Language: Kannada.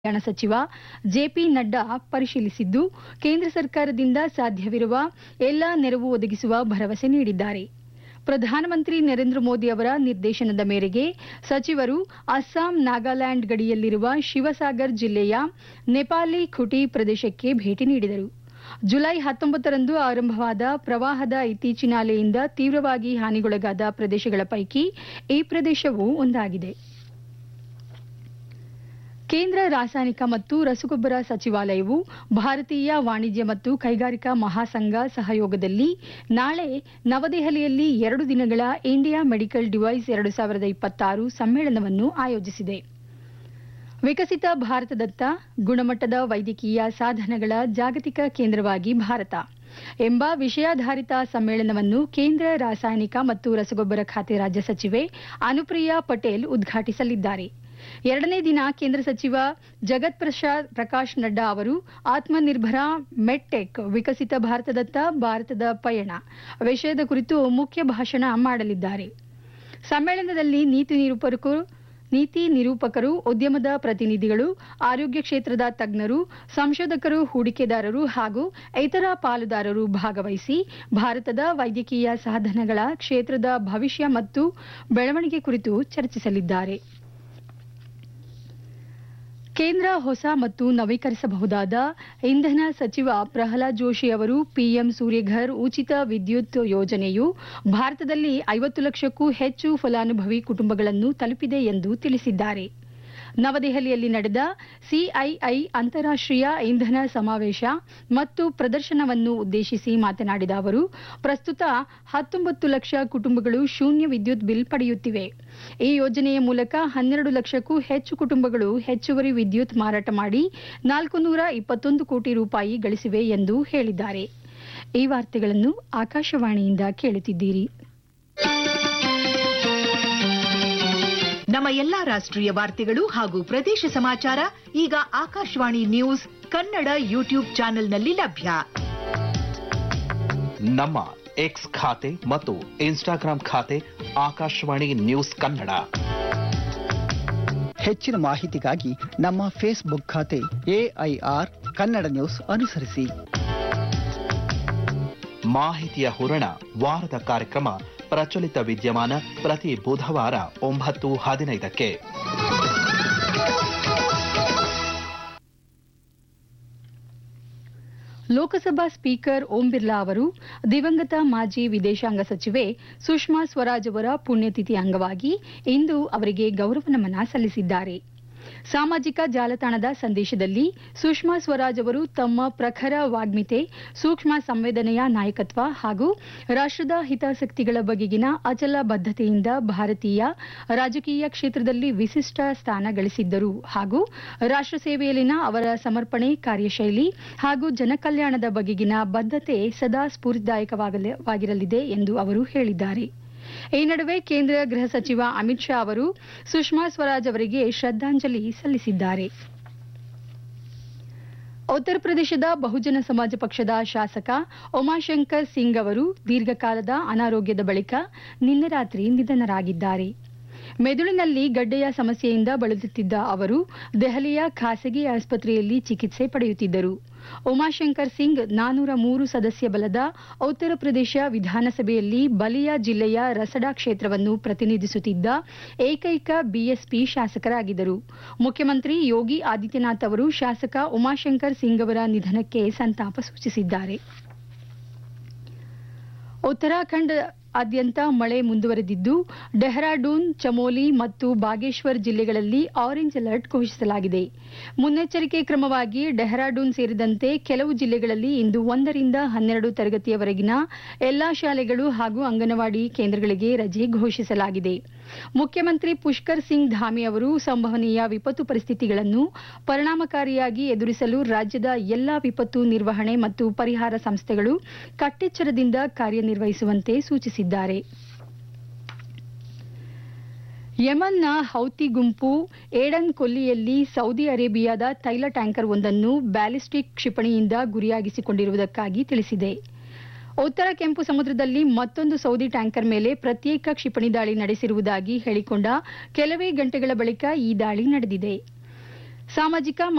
ಕಲ್ಯಾಣ ಸಚಿವ ಜೆಪಿ ನಡ್ಡಾ ಪರಿಶೀಲಿಸಿದ್ದು ಕೇಂದ್ರ ಸರ್ಕಾರದಿಂದ ಸಾಧ್ಯವಿರುವ ಎಲ್ಲಾ ನೆರವು ಒದಗಿಸುವ ಭರವಸೆ ನೀಡಿದ್ದಾರೆ ಪ್ರಧಾನಮಂತ್ರಿ ನರೇಂದ್ರ ಮೋದಿ ಅವರ ನಿರ್ದೇಶನದ ಮೇರೆಗೆ ಸಚಿವರು ಅಸ್ಸಾಂ ನಾಗಾಲ್ಯಾಂಡ್ ಗಡಿಯಲ್ಲಿರುವ ಶಿವಸಾಗರ್ ಜಿಲ್ಲೆಯ ನೆಪಾಲಿ ಖುಟಿ ಪ್ರದೇಶಕ್ಕೆ ಭೇಟಿ ನೀಡಿದರು ಜುಲೈ ಹತ್ತೊಂಬತ್ತರಂದು ಆರಂಭವಾದ ಪ್ರವಾಹದ ಇತ್ತೀಚಿನ ಅಲೆಯಿಂದ ತೀವ್ರವಾಗಿ ಹಾನಿಗೊಳಗಾದ ಪ್ರದೇಶಗಳ ಪೈಕಿ ಈ ಪ್ರದೇಶವೂ ಒಂದಾಗಿದೆ ಕೇಂದ್ರ ರಾಸಾಯನಿಕ ಮತ್ತು ರಸಗೊಬ್ಬರ ಸಚಿವಾಲಯವು ಭಾರತೀಯ ವಾಣಿಜ್ಯ ಮತ್ತು ಕೈಗಾರಿಕಾ ಮಹಾಸಂಘ ಸಹಯೋಗದಲ್ಲಿ ನಾಳೆ ನವದೆಹಲಿಯಲ್ಲಿ ಎರಡು ದಿನಗಳ ಇಂಡಿಯಾ ಮೆಡಿಕಲ್ ಡಿವೈಸ್ ಎರಡು ಸಾವಿರದ ಇಪ್ಪತ್ತಾರು ಸಮ್ಮೇಳನವನ್ನು ಆಯೋಜಿಸಿದೆ ವಿಕಸಿತ ಭಾರತದತ್ತ ಗುಣಮಟ್ಟದ ವೈದ್ಯಕೀಯ ಸಾಧನಗಳ ಜಾಗತಿಕ ಕೇಂದ್ರವಾಗಿ ಭಾರತ ಎಂಬ ವಿಷಯಾಧಾರಿತ ಸಮ್ಮೇಳನವನ್ನು ಕೇಂದ್ರ ರಾಸಾಯನಿಕ ಮತ್ತು ರಸಗೊಬ್ಬರ ಖಾತೆ ರಾಜ್ಯ ಸಚಿವೆ ಅನುಪ್ರಿಯಾ ಪಟೇಲ್ ಉದ್ಘಾಟಿಸಲಿದ್ದಾರೆ ಎರಡನೇ ದಿನ ಕೇಂದ್ರ ಸಚಿವ ಜಗತ್ ಪ್ರಸಾದ್ ಪ್ರಕಾಶ್ ನಡ್ಡಾ ಅವರು ಆತ್ಮನಿರ್ಭರ ಮೆಡ್ಟೆಕ್ ವಿಕಸಿತ ಭಾರತದತ್ತ ಭಾರತದ ಪಯಣ ವಿಷಯದ ಕುರಿತು ಮುಖ್ಯ ಭಾಷಣ ಮಾಡಲಿದ್ದಾರೆ ಸಮ್ಮೇಳನದಲ್ಲಿ ನೀತಿ ನಿರೂಪಕರು ನೀತಿ ನಿರೂಪಕರು ಉದ್ಯಮದ ಪ್ರತಿನಿಧಿಗಳು ಆರೋಗ್ಯ ಕ್ಷೇತ್ರದ ತಜ್ಞರು ಸಂಶೋಧಕರು ಹೂಡಿಕೆದಾರರು ಹಾಗೂ ಇತರ ಪಾಲುದಾರರು ಭಾಗವಹಿಸಿ ಭಾರತದ ವೈದ್ಯಕೀಯ ಸಾಧನಗಳ ಕ್ಷೇತ್ರದ ಭವಿಷ್ಯ ಮತ್ತು ಬೆಳವಣಿಗೆ ಕುರಿತು ಚರ್ಚಿಸಲಿದ್ದಾರೆ ಕೇಂದ್ರ ಹೊಸ ಮತ್ತು ನವೀಕರಿಸಬಹುದಾದ ಇಂಧನ ಸಚಿವ ಪ್ರಹ್ಲಾದ್ ಜೋಶಿ ಅವರು ಪಿಎಂ ಸೂರ್ಯಘರ್ ಉಚಿತ ವಿದ್ಯುತ್ ಯೋಜನೆಯು ಭಾರತದಲ್ಲಿ ಐವತ್ತು ಲಕ್ಷಕ್ಕೂ ಹೆಚ್ಚು ಫಲಾನುಭವಿ ಕುಟುಂಬಗಳನ್ನು ತಲುಪಿದೆ ಎಂದು ತಿಳಿಸಿದ್ದಾರೆ ನವದೆಹಲಿಯಲ್ಲಿ ನಡೆದ ಸಿಐಐ ಅಂತಾರಾಷ್ಟೀಯ ಇಂಧನ ಸಮಾವೇಶ ಮತ್ತು ಪ್ರದರ್ಶನವನ್ನು ಉದ್ದೇಶಿಸಿ ಮಾತನಾಡಿದ ಅವರು ಪ್ರಸ್ತುತ ಹತ್ತೊಂಬತ್ತು ಲಕ್ಷ ಕುಟುಂಬಗಳು ಶೂನ್ಯ ವಿದ್ಯುತ್ ಬಿಲ್ ಪಡೆಯುತ್ತಿವೆ ಈ ಯೋಜನೆಯ ಮೂಲಕ ಹನ್ನೆರಡು ಲಕ್ಷಕ್ಕೂ ಹೆಚ್ಚು ಕುಟುಂಬಗಳು ಹೆಚ್ಚುವರಿ ವಿದ್ಯುತ್ ಮಾರಾಟ ಮಾಡಿ ನಾಲ್ಕು ನೂರ ಇಪ್ಪತ್ತೊಂದು ಕೋಟಿ ರೂಪಾಯಿ ಗಳಿಸಿವೆ ಎಂದು ಹೇಳಿದ್ದಾರೆ ಈ ವಾರ್ತೆಗಳನ್ನು ಆಕಾಶವಾಣಿಯಿಂದ ಕೇಳುತ್ತಿದ್ದೀರಿ ನಮ್ಮ ಎಲ್ಲಾ ರಾಷ್ಟ್ರೀಯ ವಾರ್ತೆಗಳು ಹಾಗೂ ಪ್ರದೇಶ ಸಮಾಚಾರ ಈಗ ಆಕಾಶವಾಣಿ ನ್ಯೂಸ್ ಕನ್ನಡ ಯೂಟ್ಯೂಬ್ ಚಾನೆಲ್ನಲ್ಲಿ ಲಭ್ಯ ನಮ್ಮ ಎಕ್ಸ್ ಖಾತೆ ಮತ್ತು ಇನ್ಸ್ಟಾಗ್ರಾಂ ಖಾತೆ ಆಕಾಶವಾಣಿ ನ್ಯೂಸ್ ಕನ್ನಡ ಹೆಚ್ಚಿನ ಮಾಹಿತಿಗಾಗಿ ನಮ್ಮ ಫೇಸ್ಬುಕ್ ಖಾತೆ ಎಐಆರ್ ಕನ್ನಡ ನ್ಯೂಸ್ ಅನುಸರಿಸಿ ಮಾಹಿತಿಯ ಹೂರಣ ವಾರದ ಕಾರ್ಯಕ್ರಮ ಪ್ರಚಲಿತ ವಿದ್ಯಮಾನ ಪ್ರತಿ ಬುಧವಾರ ಒಂಬತ್ತು ಹದಿನೈದಕ್ಕೆ ಲೋಕಸಭಾ ಸ್ಪೀಕರ್ ಓಂ ಬಿರ್ಲಾ ಅವರು ದಿವಂಗತ ಮಾಜಿ ವಿದೇಶಾಂಗ ಸಚಿವೆ ಸುಷ್ಮಾ ಸ್ವರಾಜ್ ಅವರ ಪುಣ್ಯತಿಥಿ ಅಂಗವಾಗಿ ಇಂದು ಅವರಿಗೆ ಗೌರವ ನಮನ ಸಲ್ಲಿಸಿದ್ದಾರೆ ಸಾಮಾಜಿಕ ಜಾಲತಾಣದ ಸಂದೇಶದಲ್ಲಿ ಸುಷ್ಮಾ ಸ್ವರಾಜ್ ಅವರು ತಮ್ಮ ಪ್ರಖರ ವಾಗ್ಮಿತೆ ಸೂಕ್ಷ್ಮ ಸಂವೇದನೆಯ ನಾಯಕತ್ವ ಹಾಗೂ ರಾಷ್ಟ್ರದ ಹಿತಾಸಕ್ತಿಗಳ ಬಗೆಗಿನ ಅಚಲ ಬದ್ಧತೆಯಿಂದ ಭಾರತೀಯ ರಾಜಕೀಯ ಕ್ಷೇತ್ರದಲ್ಲಿ ವಿಶಿಷ್ಟ ಸ್ಥಾನ ಗಳಿಸಿದ್ದರು ಹಾಗೂ ರಾಷ್ಟ್ರ ಸೇವೆಯಲ್ಲಿನ ಅವರ ಸಮರ್ಪಣೆ ಕಾರ್ಯಶೈಲಿ ಹಾಗೂ ಜನಕಲ್ಯಾಣದ ಬಗೆಗಿನ ಬದ್ಧತೆ ಸದಾ ಸ್ಫೂರ್ತಿದಾಯಕವಾಗಿರಲಿದೆ ಎಂದು ಅವರು ಹೇಳಿದ್ದಾರೆ ಈ ನಡುವೆ ಕೇಂದ್ರ ಗೃಹ ಸಚಿವ ಅಮಿತ್ ಶಾ ಅವರು ಸುಷ್ಮಾ ಸ್ವರಾಜ್ ಅವರಿಗೆ ಶ್ರದ್ಧಾಂಜಲಿ ಸಲ್ಲಿಸಿದ್ದಾರೆ ಉತ್ತರ ಪ್ರದೇಶದ ಬಹುಜನ ಸಮಾಜ ಪಕ್ಷದ ಶಾಸಕ ಉಮಾಶಂಕರ್ ಸಿಂಗ್ ಅವರು ದೀರ್ಘಕಾಲದ ಅನಾರೋಗ್ಯದ ಬಳಿಕ ನಿನ್ನೆ ರಾತ್ರಿ ನಿಧನರಾಗಿದ್ದಾರೆ ಮೆದುಳಿನಲ್ಲಿ ಗಡ್ಡೆಯ ಸಮಸ್ಯೆಯಿಂದ ಬಳಲುತ್ತಿದ್ದ ಅವರು ದೆಹಲಿಯ ಖಾಸಗಿ ಆಸ್ಪತ್ರೆಯಲ್ಲಿ ಚಿಕಿತ್ಸೆ ಪಡೆಯುತ್ತಿದ್ದರು ಉಮಾಶಂಕರ್ ಸಿಂಗ್ ನಾನೂರ ಮೂರು ಸದಸ್ಯ ಬಲದ ಉತ್ತರ ಪ್ರದೇಶ ವಿಧಾನಸಭೆಯಲ್ಲಿ ಬಲಿಯಾ ಜಿಲ್ಲೆಯ ರಸಡಾ ಕ್ಷೇತ್ರವನ್ನು ಪ್ರತಿನಿಧಿಸುತ್ತಿದ್ದ ಏಕೈಕ ಬಿಎಸ್ಪಿ ಶಾಸಕರಾಗಿದ್ದರು ಮುಖ್ಯಮಂತ್ರಿ ಯೋಗಿ ಆದಿತ್ಯನಾಥ್ ಅವರು ಶಾಸಕ ಉಮಾಶಂಕರ್ ಸಿಂಗ್ ಅವರ ನಿಧನಕ್ಕೆ ಸಂತಾಪ ಸೂಚಿಸಿದ್ದಾರೆ ಉತ್ತರಾಖಂಡ್ ಆದ್ಯಂತ ಮಳೆ ಮುಂದುವರೆದಿದ್ದು ಡೆಹ್ರಾಡೂನ್ ಚಮೋಲಿ ಮತ್ತು ಬಾಗೇಶ್ವರ್ ಜಿಲ್ಲೆಗಳಲ್ಲಿ ಆರೆಂಜ್ ಅಲರ್ಟ್ ಘೋಷಿಸಲಾಗಿದೆ ಮುನ್ನೆಚ್ಚರಿಕೆ ಕ್ರಮವಾಗಿ ಡೆಹ್ರಾಡೂನ್ ಸೇರಿದಂತೆ ಕೆಲವು ಜಿಲ್ಲೆಗಳಲ್ಲಿ ಇಂದು ಒಂದರಿಂದ ಹನ್ನೆರಡು ತರಗತಿಯವರೆಗಿನ ಎಲ್ಲಾ ಶಾಲೆಗಳು ಹಾಗೂ ಅಂಗನವಾಡಿ ಕೇಂದ್ರಗಳಿಗೆ ರಜೆ ಘೋಷಿಸಲಾಗಿದೆ ಮುಖ್ಯಮಂತ್ರಿ ಪುಷ್ಕರ್ ಸಿಂಗ್ ಧಾಮಿ ಅವರು ಸಂಭವನೀಯ ವಿಪತ್ತು ಪರಿಸ್ಥಿತಿಗಳನ್ನು ಪರಿಣಾಮಕಾರಿಯಾಗಿ ಎದುರಿಸಲು ರಾಜ್ಯದ ಎಲ್ಲಾ ವಿಪತ್ತು ನಿರ್ವಹಣೆ ಮತ್ತು ಪರಿಹಾರ ಸಂಸ್ಥೆಗಳು ಕಟ್ಟೆಚ್ಚರದಿಂದ ಕಾರ್ಯನಿರ್ವಹಿಸುವಂತೆ ಸೂಚಿಸಿದ್ದಾರೆ ಯಮನ್ನ ಹೌತಿ ಗುಂಪು ಏಡನ್ ಕೊಲ್ಲಿಯಲ್ಲಿ ಸೌದಿ ಅರೇಬಿಯಾದ ತೈಲ ಟ್ಯಾಂಕರ್ ಒಂದನ್ನು ಬ್ಯಾಲಿಸ್ಟಿಕ್ ಕ್ಷಿಪಣಿಯಿಂದ ಗುರಿಯಾಗಿಸಿಕೊಂಡಿರುವುದಕ್ಕಾಗಿ ತಿಳಿಸಿದೆ ಉತ್ತರ ಕೆಂಪು ಸಮುದ್ರದಲ್ಲಿ ಮತ್ತೊಂದು ಸೌದಿ ಟ್ಯಾಂಕರ್ ಮೇಲೆ ಪ್ರತ್ಯೇಕ ಕ್ಷಿಪಣಿ ದಾಳಿ ನಡೆಸಿರುವುದಾಗಿ ಹೇಳಿಕೊಂಡ ಕೆಲವೇ ಗಂಟೆಗಳ ಬಳಿಕ ಈ ದಾಳಿ ನಡೆದಿದೆ ಸಾಮಾಜಿಕ